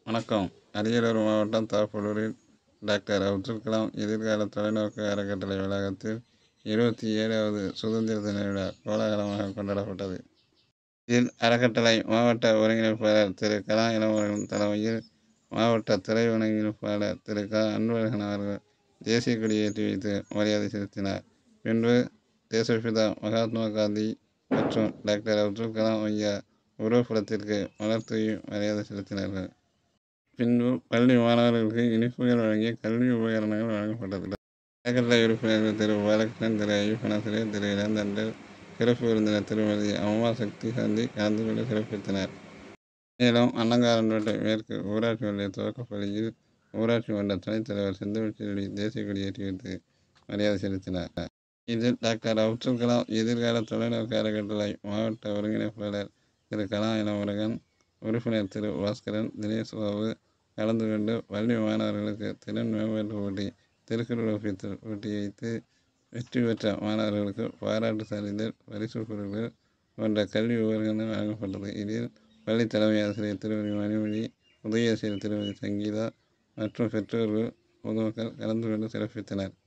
வணக்கம் அரியலூர் மாவட்டம் தாப்பலூரில் டாக்டர் அப்துல் கலாம் எதிர்கால தொலைநோக்கு அறக்கட்டளை வளாகத்தில் இருபத்தி ஏழாவது சுதந்திர தின விழா கோலாகலமாக கொண்டாடப்பட்டது இதில் அறக்கட்டளை மாவட்ட ஒருங்கிணைப்பாளர் திரு கலாம் இளமுருகன் தலைமையில் மாவட்ட துறை ஒருங்கிணைப்பாளர் திரு க அன்பழகன் அவர்கள் தேசிய கொடி ஏற்றி வைத்து மரியாதை செலுத்தினார் பின்பு தேசப்பிதா மகாத்மா காந்தி மற்றும் டாக்டர் அப்துல் கலாம் ஐயா உருவப்படத்திற்கு மலர் தூவி மரியாதை செலுத்தினார்கள் பின்பு பள்ளி மாணவர்களுக்கு இனிப்புகள் வழங்கி கல்வி உபகரணங்கள் வழங்கப்பட்டது அறக்கட்டளை உறுப்பினர்கள் திரு பாலகிருஷ்ணன் திரு ஐயப்பனாசிரியர் திரு இளந்தண்டர் சிறப்பு விருந்தினர் திருமதி அம்மா சக்தி சாந்தி கலந்து கொண்டு சிறப்பித்தனர் மேலும் அன்னங்காரன்பேட்டை மேற்கு ஊராட்சி ஒன்றிய துவக்கப்பள்ளியில் ஊராட்சி மன்ற துணைத் தலைவர் செந்தமிழ்ச்செல்வி தேசிய கொடி ஏற்றி வைத்து மரியாதை செலுத்தினார் இதில் டாக்டர் அப்துல் கலாம் எதிர்கால தொலைநோக்கு அறக்கட்டளை மாவட்ட ஒருங்கிணைப்பாளர் திரு கலாம் இளமுருகன் உறுப்பினர் திரு பாஸ்கரன் தினேஷ் பாபு கலந்து கொண்டு பள்ளி மாணவர்களுக்கு திறன் மேம்பாட்டு போட்டி திருக்குறள் ஒப்பித்து போட்டி வைத்து வெற்றி பெற்ற மாணவர்களுக்கு பாராட்டு சான்றிதழ் பரிசு பொருட்கள் போன்ற கல்வி உபகரணங்கள் வழங்கப்பட்டது இதில் பள்ளி தலைமை ஆசிரியர் திருமதி மணிமொழி உதவி ஆசிரியர் திருமதி சங்கீதா மற்றும் பெற்றோர்கள் பொதுமக்கள் கலந்து கொண்டு சிறப்பித்தனர்